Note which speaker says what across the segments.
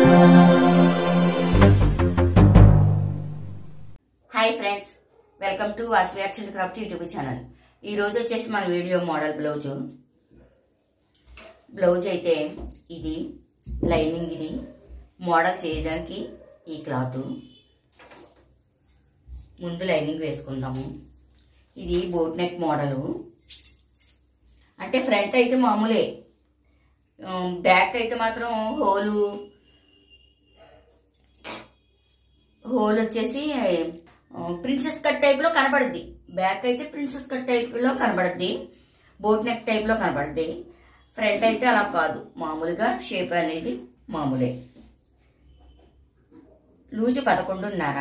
Speaker 1: hi friends welcome to Vasavi arts and craft YouTube channel ఈ రోజు వచ్చేసి మన వీడియో మోడల్ బ్లౌజు బ్లౌజ్ అయితే ఇది లైనింగ్ ఇది మోడల్ చేయడానికి ఈ క్లాత్ ముందు లైనింగ్ వేసుకుందాము ఇది బోట్ నెక్ మోడలు అంటే ఫ్రంట్ అయితే మామూలే బ్యాక్ అయితే మాత్రం హోలు హోల్ వచ్చేసి ప్రిన్సెస్ కట్ టైప్లో కనబడుద్ది బ్యాక్ అయితే ప్రిన్సెస్ కట్ టైప్లో కనబడుద్ది బోట్ నెక్ టైప్లో కనబడుద్ది ఫ్రంట్ అయితే అలా కాదు మామూలుగా షేప్ అనేది మామూలే లూజు పదకొండున్నర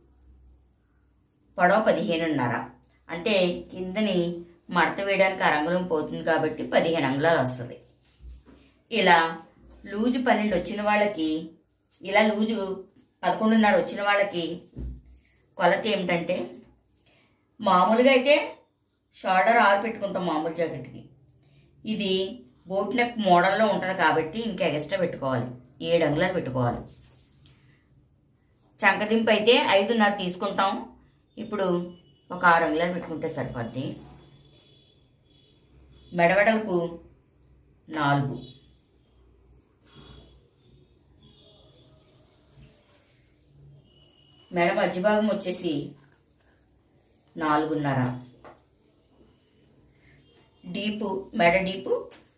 Speaker 1: పొడవ పదిహేనున్నర అంటే కిందని మడత వేయడానికి అరంగుళం పోతుంది కాబట్టి పదిహేను అంగుళాలు వస్తుంది ఇలా లూజు పన్నెండు వచ్చిన వాళ్ళకి ఇలా లూజు పదకొండున్నర వచ్చిన వాళ్ళకి కొలత ఏమిటంటే మామూలుగా అయితే షోల్డర్ ఆరు పెట్టుకుంటాం మామూలు జాకెట్కి ఇది బోట్ నెక్ మోడల్లో ఉంటుంది కాబట్టి ఇంకా ఎక్స్ట్రా పెట్టుకోవాలి ఏడు అంగుళాలు పెట్టుకోవాలి చంకదింపు అయితే ఐదున్నర తీసుకుంటాం ఇప్పుడు ఒక ఆరు అంగుళాలు పెట్టుకుంటే సరిపోద్ది మెడవెడల్పు నాలుగు మెడ మధ్య భాగం వచ్చేసి నాలుగున్నర డీపు మెడ డీపు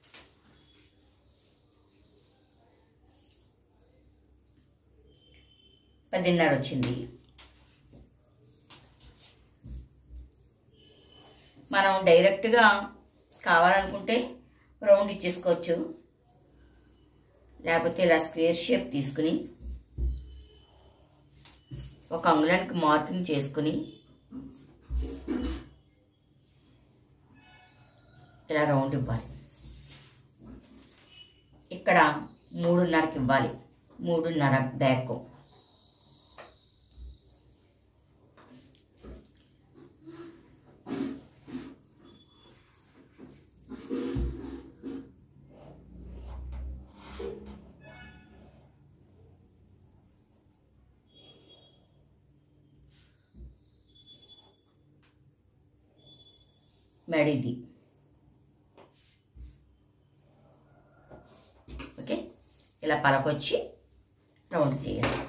Speaker 1: పదిన్నర వచ్చింది మనం డైరెక్ట్గా కావాలనుకుంటే రౌండ్ ఇచ్చేసుకోవచ్చు లేకపోతే ఇలా స్క్వేర్ షేప్ తీసుకుని ఒక అంగుళానికి మార్కింగ్ చేసుకుని ఇలా రౌండ్ ఇవ్వాలి ఇక్కడ మూడున్నరకి ఇవ్వాలి మూడున్నర బ్యాక్ మెడిది ఓకే ఇలా పలకొచ్చి రౌండ్ చేయాలి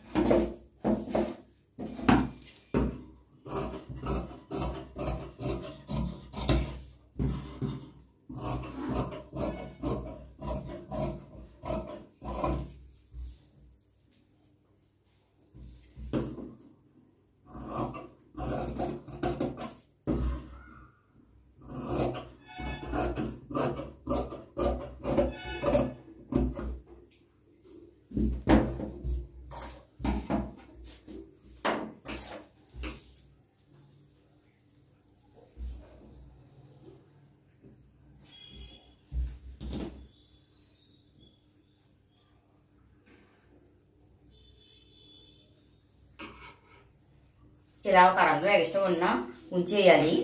Speaker 1: ఇలా ఒక రంగులో ఎక్స్ట్రా ఉన్నా ఉంచేయాలి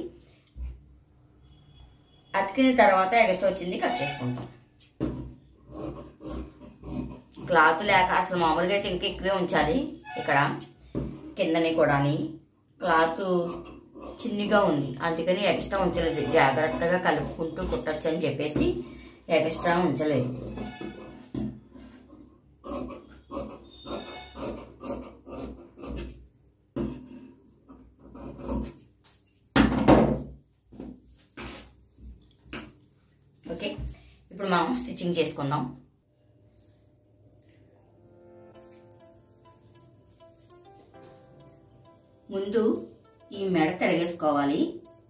Speaker 1: అతికిన తర్వాత ఎక్స్ట్రా వచ్చింది కట్ చేసుకుంటాం క్లాత్ లేక అసలు మామూలుగా అయితే ఇంకా ఎక్కువే ఉంచాలి ఇక్కడ కిందని కూడాని క్లాత్ చిన్నగా ఉంది అందుకని ఎక్స్ట్రా ఉంచలేదు జాగ్రత్తగా కలుపుకుంటూ కుట్టచ్చు అని చెప్పేసి ఎక్స్ట్రా ఉంచలేదు ఓకే ఇప్పుడు మనం స్టిచ్చింగ్ చేసుకుందాం ముందు ఈ మెడ తిరగేసుకోవాలి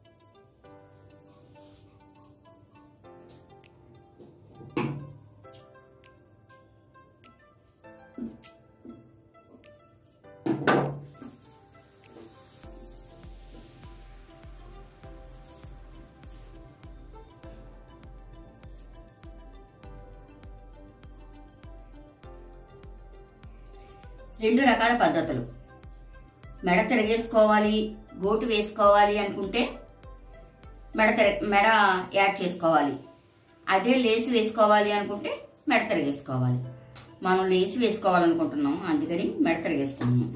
Speaker 1: రెండు రకాల పద్ధతులు మెడ తిరగేసుకోవాలి గోటు వేసుకోవాలి అనుకుంటే మెడ తిర మెడ యాడ్ చేసుకోవాలి అదే లేచి వేసుకోవాలి అనుకుంటే మెడ తిరగేసుకోవాలి మనం లేసి వేసుకోవాలనుకుంటున్నాం అందుకని మెడ తిరిగేసుకున్నాం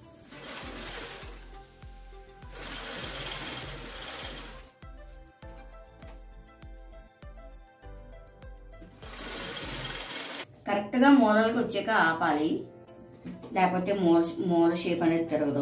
Speaker 1: కరెక్ట్గా మూలలకు వచ్చాక ఆపాలి లేకపోతే మూల మూల షేప్ అనేది తిరగదు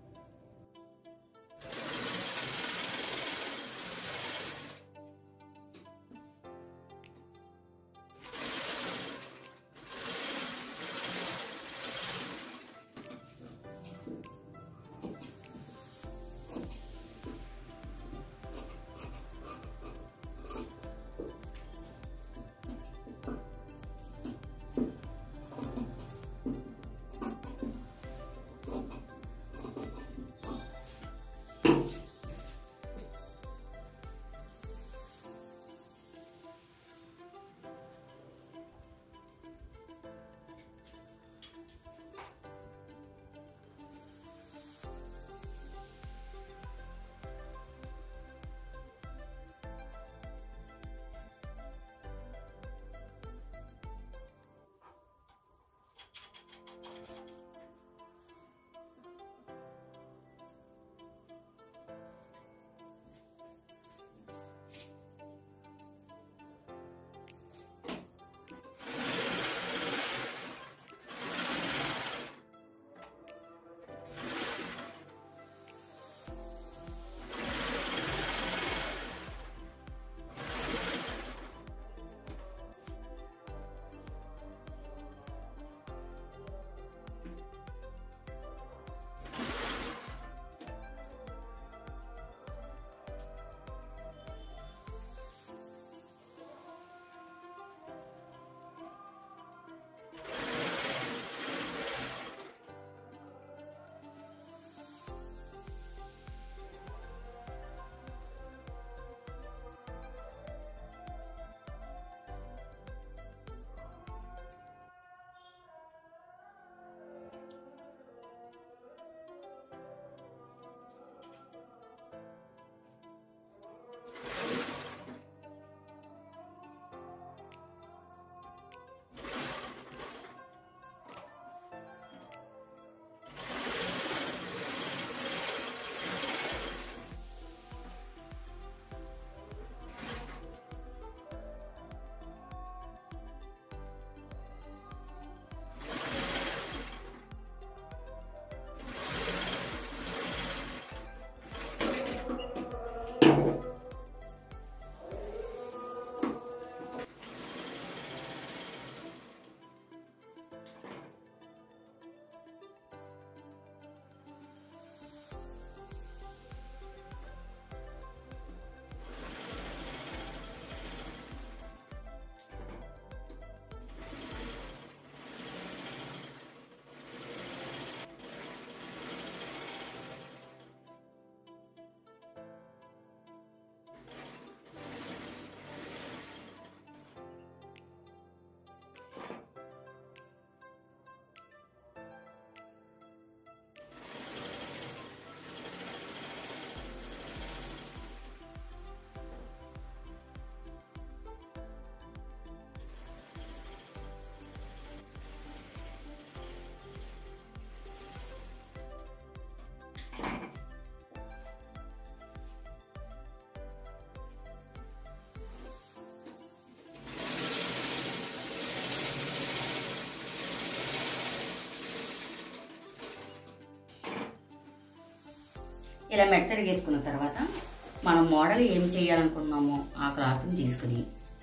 Speaker 1: ఇలా మెడ తిరిగేసుకున్న తర్వాత మనం మోడల్ ఏం చేయాలనుకున్నామో ఆ క్లాత్ని తీసుకుని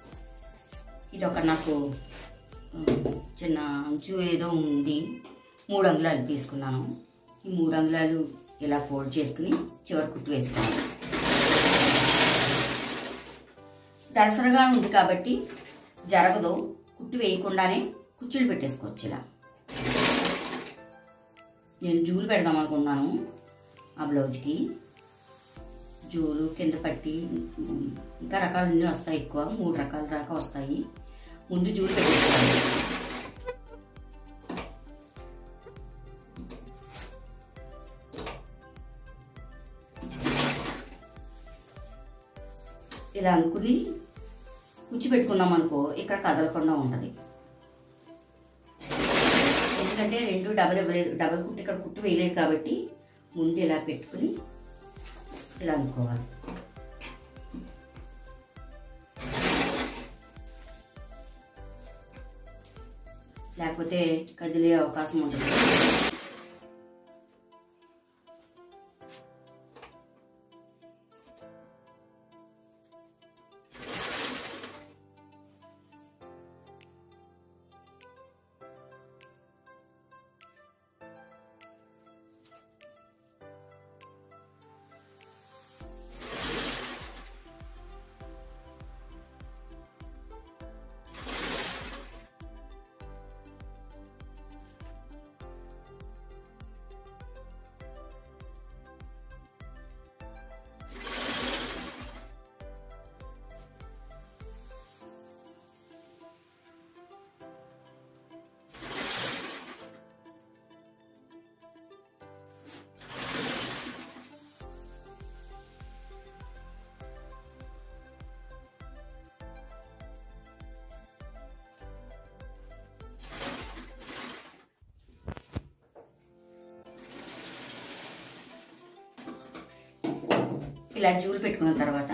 Speaker 1: ఇది ఒక నాకు ఉమ్, చిన్న అంచు ఏదో ఉంది మూడు అంగుళాలు తీసుకున్నాను ఈ మూడు అంగుళాలు ఇలా ఫోల్డ్ చేసుకుని చివరి కుట్టు వేసుకున్నాను దసరగా ఉంది కాబట్టి జరగదు కుట్టు వేయకుండానే కుచ్చులు పెట్టేసుకోవచ్చు ఇలా నేను జూలు పెడదాం అనుకున్నాను ఆ బ్లౌజ్కి జూలు కింద పట్టి ఉమ్, ఇంకా రకాలన్నీ వస్తాయి ఎక్కువ మూడు రకాల దాకా వస్తాయి ముందు జూలు పెట్టేసుకోవాలి ఇలా అనుకుని కుచ్చి పెట్టుకున్నాం అనుకో ఇక్కడ కదలకుండా ఉంటుంది ఎందుకంటే రెండు డబల్ ఇవ్వలేదు డబల్ కుట్టు ఇక్కడ కుట్టు వేయలేదు కాబట్టి ముందు ఇలా పెట్టుకుని ఇలా అనుకోవాలి లేకపోతే కదిలే అవకాశం ఉంటుంది ఇలా జూలు పెట్టుకున్న తర్వాత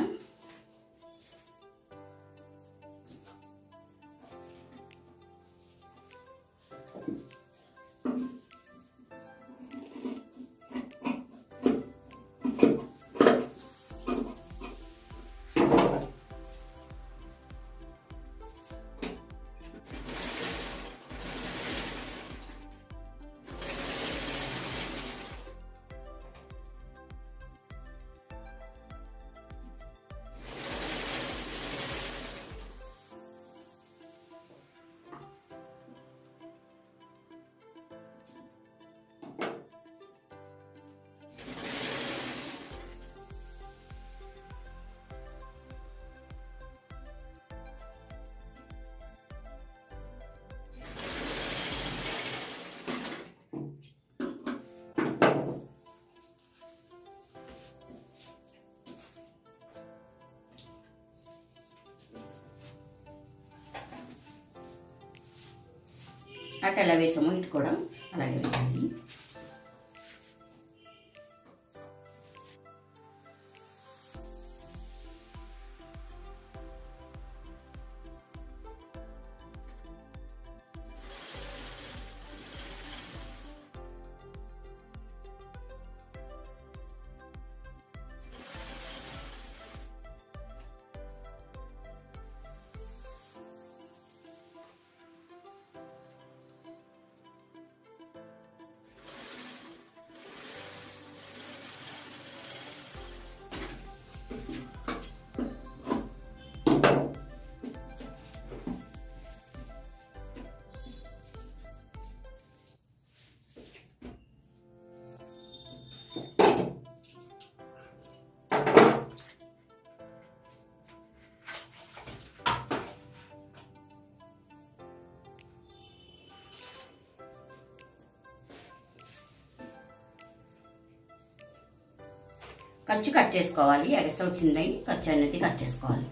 Speaker 1: అటు ఎలా వేసామో ఇటు కూడా అలాగే వేయాలి ఖర్చు కట్ చేసుకోవాలి ఎక్స్ట్రా వచ్చింది ఖర్చు అనేది కట్ చేసుకోవాలి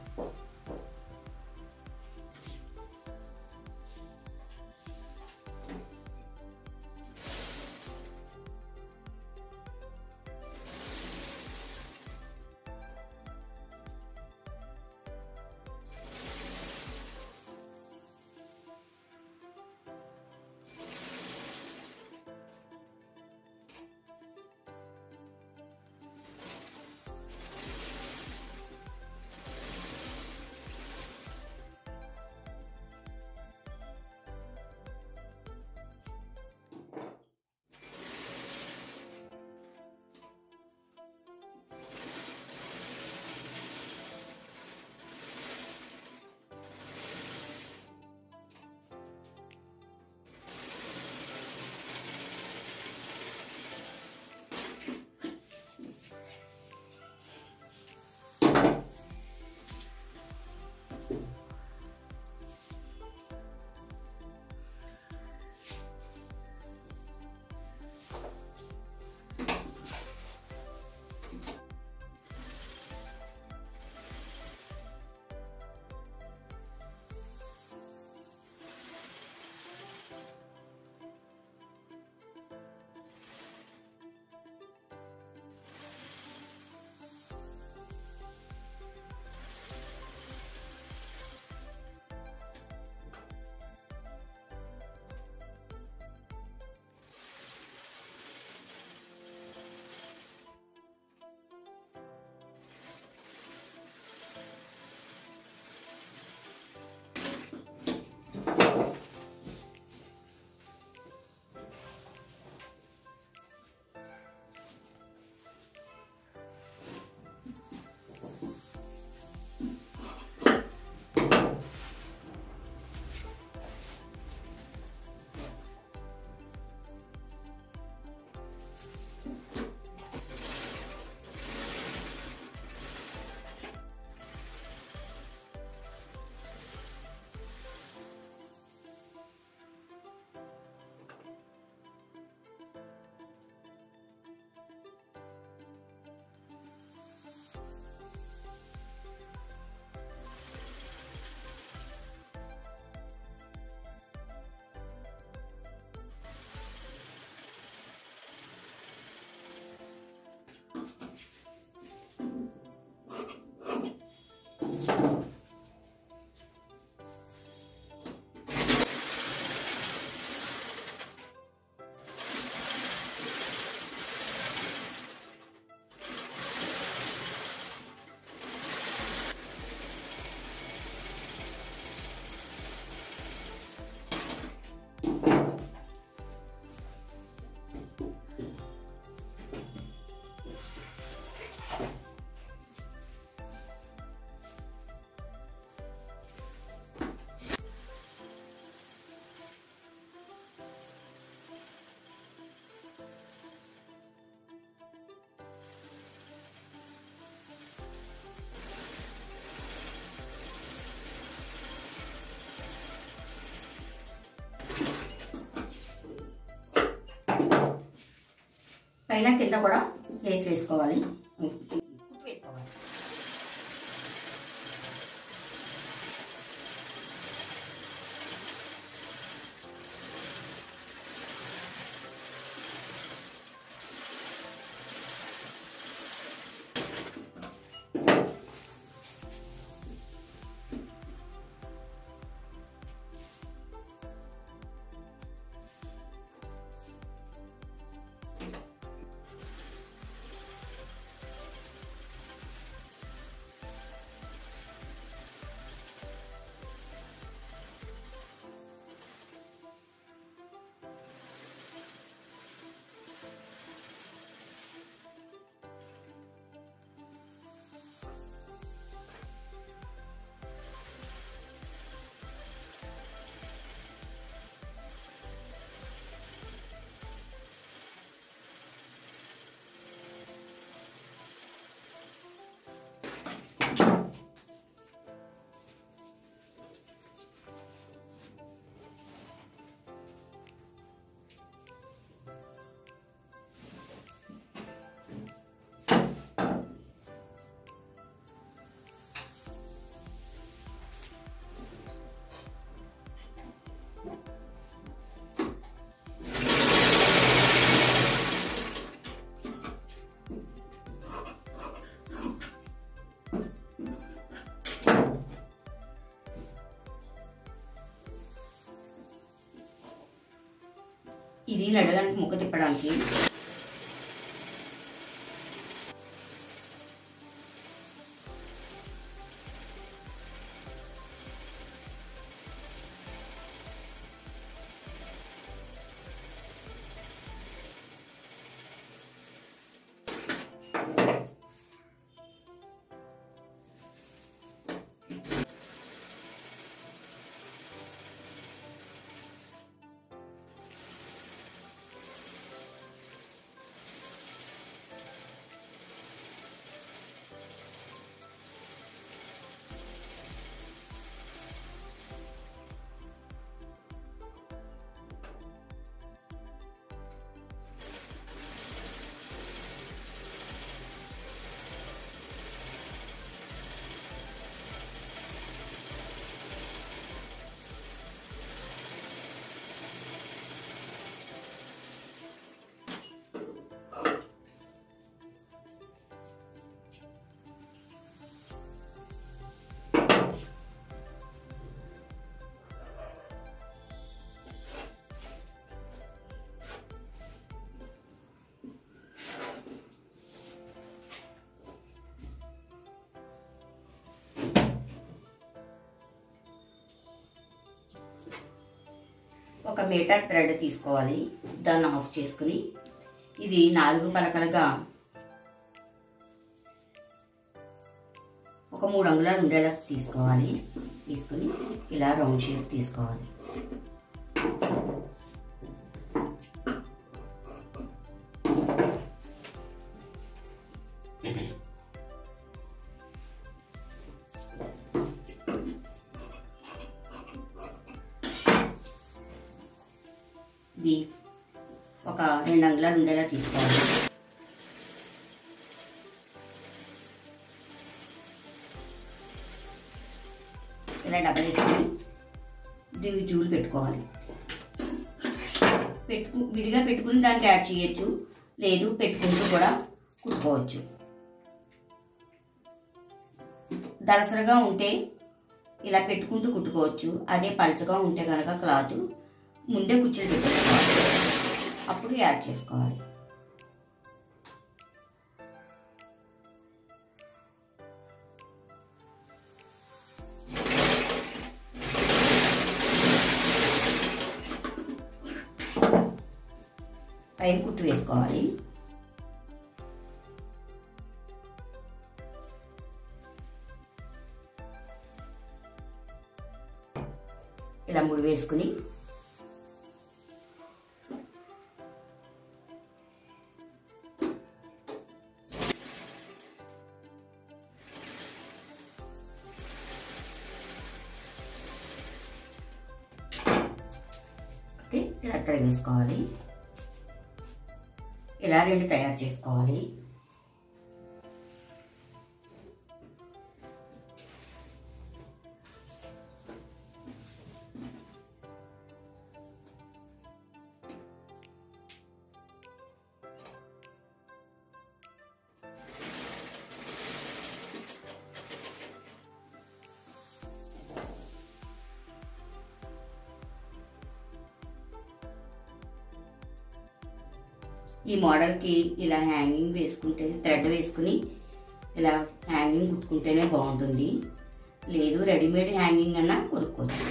Speaker 1: పైన కింద కూడా వేసి వేసుకోవాలి కుట్టు వేసుకోవాలి ఇది నడడానికి ముక్క తిప్పడానికి ఒక మీటర్ థ్రెడ్ తీసుకోవాలి దాన్ని ఆఫ్ చేసుకుని ఇది నాలుగు పలకలుగా ఒక మూడు అంగుళాలు ఉండేలా తీసుకోవాలి తీసుకుని ఇలా రౌండ్ షేప్ తీసుకోవాలి ఇది ఒక రెండు అంగుళాలు ఉండేలా తీసుకోవాలి ఇలా డబ్బలు వేసుకొని దీనికి జూలు పెట్టుకోవాలి పెట్టుకు విడిగా పెట్టుకుని దానికి యాడ్ చేయొచ్చు లేదు పెట్టుకుంటూ కూడా కుట్టుకోవచ్చు దలసరగా ఉంటే ఇలా పెట్టుకుంటూ కుట్టుకోవచ్చు అదే పలచగా ఉంటే కనుక క్లాత్ ముందే కుర్చీలు పెట్టుకోవాలి అప్పుడు యాడ్ చేసుకోవాలి పైన కుట్టు వేసుకోవాలి ఇలా ముడి వేసుకుని ఓకే ఇలా తిరగేసుకోవాలి ఇలా రెండు తయారు చేసుకోవాలి ఈ మోడల్కి ఇలా హ్యాంగింగ్ వేసుకుంటే థ్రెడ్ వేసుకుని ఇలా హ్యాంగింగ్ కుట్టుకుంటేనే బాగుంటుంది లేదు రెడీమేడ్ హ్యాంగింగ్ అన్నా కొనుక్కోవచ్చు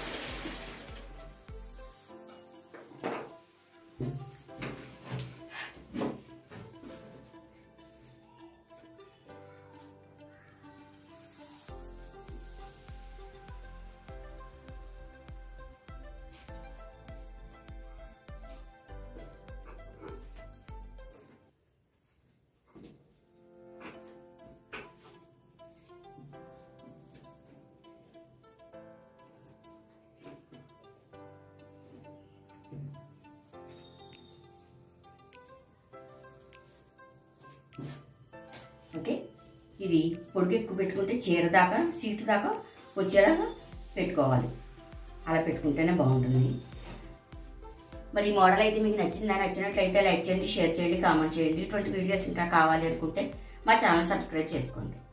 Speaker 1: ఓకే ఇది పొడుగు ఎక్కువ పెట్టుకుంటే చీర దాకా సీటు దాకా వచ్చేలాగా పెట్టుకోవాలి అలా పెట్టుకుంటేనే బాగుంటుంది మరి ఈ మోడల్ అయితే మీకు నచ్చిందా నచ్చినట్లయితే లైక్ చేయండి షేర్ చేయండి కామెంట్ చేయండి ఇటువంటి వీడియోస్ ఇంకా కావాలి అనుకుంటే మా ఛానల్ సబ్స్క్రైబ్ చేసుకోండి